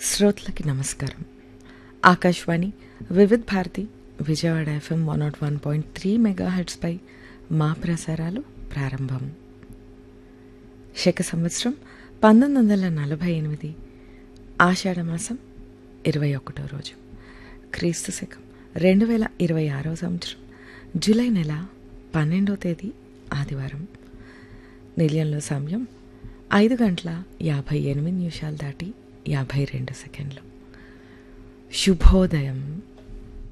శ్రోతలకి నమస్కారం Akashvani Vividh Bharati Vijayawada FM one nought one point three mega హెడ్స్పై మా ప్రసారాలు ప్రారంభం శక సంవత్సరం పంతొమ్మిది వందల నలభై ఎనిమిది ఆషాఢమాసం ఇరవై ఒకటో రోజు క్రీస్తు శకం రెండు వేల ఇరవై ఆరో సంవత్సరం జూలై నెల పన్నెండో తేదీ ఆదివారం నిలయంలో సమయం ఐదు గంటల యాభై ఎనిమిది నిమిషాలు దాటి యాభై రెండు సెకండ్లు శుభోదయం